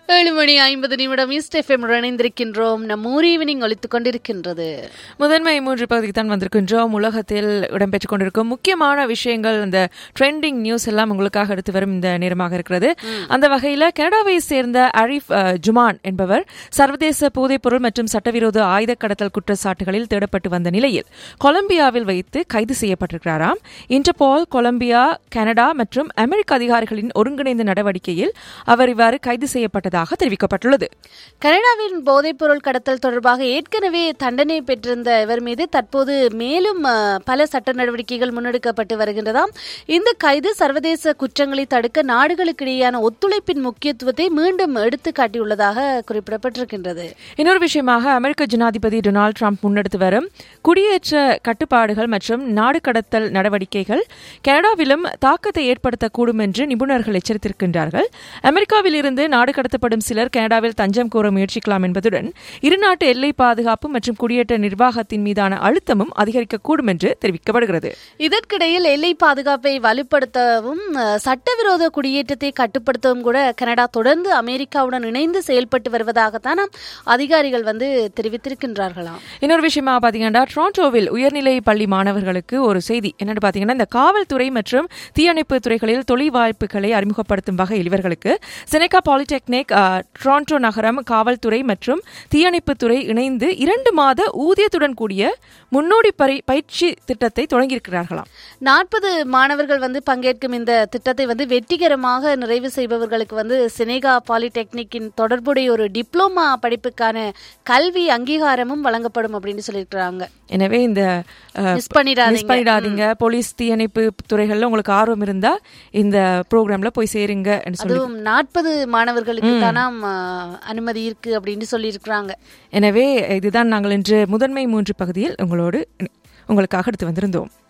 ஏழு மணி ஐம்பது நிமிடம் ஈஸ்ட் எஃப்எம் இணைந்திருக்கின்றோம் நம் ஊர் ஈவினிங் ஒழித்துக் கொண்டிருக்கின்றது முதன்மை மூன்று பகுதிக்கு தான் வந்திருக்கின்றோம் உலகத்தில் இடம்பெற்றுக் கொண்டிருக்கும் முக்கியமான விஷயங்கள் இந்த ட்ரெண்டிங் நியூஸ் எல்லாம் உங்களுக்காக எடுத்து வரும் இந்த நேரமாக இருக்கிறது அந்த வகையில் கனடாவை சேர்ந்த அரிஃப் அஹ், ஜுமான் என்பவர் சர்வதேச போதைப்பொருள் மற்றும் சட்டவிரோத ஆயுத கடத்தல் குற்றச்சாட்டுகளில் தேடப்பட்டு வந்த நிலையில் கொலம்பியாவில் வைத்து கைது செய்யப்பட்டிருக்கிறாராம் இன்டர்போல் கொலம்பியா கனடா மற்றும் அமெரிக்க அதிகாரிகளின் ஒருங்கிணைந்த நடவடிக்கையில் அவர் இவ்வாறு கைது செய்யப்பட்டதாக தெரிவிக்கப்பட்டுள்ளது கனடாவின் போதைப்பொருள் கடத்தல் தொடர்பாக ஏற்கனவே தண்டனை பெற்றிருந்த இவர் மீது தற்போது மேலும் அஹ், பல சட்ட நடவடிக்கைகள் முன்னெடுக்கப்பட்டு வருகின்றதாம் இந்த கைது சர்வதேச குற்றங்களை தடுக்க நாடுகளுக்கிடையேயான ஒத்துழைப்பின் முக்கியத்துவத்தை மீண்டும் எடுத்து காட்டியுள்ளதாக குறிப்பிடப்பட்டிருக்கின்றது இன்னொரு விஷயமாக அமெரிக்க ஜனாதிபதி டொனால்டு ட்ரம்ப் முன்னெடுத்து வரும் குடியேற்ற கட்டுப்பாடுகள் மற்றும் நாடு கடத்தல் நடவடிக்கைகள் கனடாவிலும் தாக்கத்தை ஏற்படுத்தக்கூடும் என்று நிபுணர்கள் எச்சரித்திருக்கின்றார்கள் அமெரிக்காவில் இருந்து நாடு கடத்தப்படும் சிலர் கனடாவில் தஞ்சம் கோர முயற்சிக்கலாம் என்பதுடன் இருநாட்டு எல்லை பாதுகாப்பு மற்றும் குடியேற்ற நிர்வாகத்தின் மீதான அழுத்தமும் அதிகரிக்கக்கூடும் என்று தெரிவிக்கப்படுகிறது இதற்கிடையில் எல்லை பாதுகாப்பை வலுப்படுத்தவும் அஹ், சட்டவிரோத குடியேற்றத்தை கட்டுப்படுத்தவும் கூட கனடா தொடர்ந்து அமெரிக்காவுடன் இணைந்து செயல்பட்டு வருவதாகத்தான் அதிகாரிகள் வந்து தெரிவித்திருக்கின்றார்களாம் இன்னொரு விஷயமா பாத்தீங்கன்னா டொரண்டோவில் உயர்நிலை பள்ளி மாணவர்களுக்கு ஒரு செய்தி என்னன்னு பாத்தீங்கன்னா இந்த காவல்துறை மற்றும் தீயணைப்பு துறைகளில் தொழில் வாய்ப்புகளை அறிமுகப்படுத்தும் வகையில் இவர்களுக்கு செனகா பாலிடெக்னிக் அஹ், டொரண்டோ நகரம் காவல்துறை மற்றும் தீயணைப்பு துறை இணைந்து இரண்டு மாத ஊதியத்துடன் கூடிய முன்னோடி பரி- பயிற்சி திட்டத்தை தொடங்கியிருக்கிறார்களாம் நாற்பது மாணவர்கள் வந்து பங்கேற்கும் இந்த திட்டத்தை வந்து வெற்றிகரமாக நிறைவு செய்பவர்களுக்கு வந்து செனேகா பாலிடெக்னிக்கின் தொடர்புடைய ஒரு டிப்ளோமா படிப்புக்கான கல்வி அங்கீகாரமும் வழங்கப்படும் அப்படின்னு சொல்லியிருக்கிறாங்க எனவே இந்த அஹ், மிஸ் பண்ணிடாதீங்க மிஸ் பண்ணிடாதீங்க போலீஸ் தீயணைப்பு துறைகள்ல உங்களுக்கு ஆர்வம் இருந்தா இந்த ப்ரோக்ராம்ல போய் சேருங்க என்று சொல்லி அதுவும் நாற்பது மாணவர்களுக்கு தானாம் அஹ், அனுமதி இருக்கு அப்படின்னு சொல்லியிருக்கிறாங்க எனவே இதுதான் நாங்கள் இன்று முதன்மை மூன்று பகுதியில் உங்களோடு உங்களுக்காக எடுத்து வந்திருந்தோம்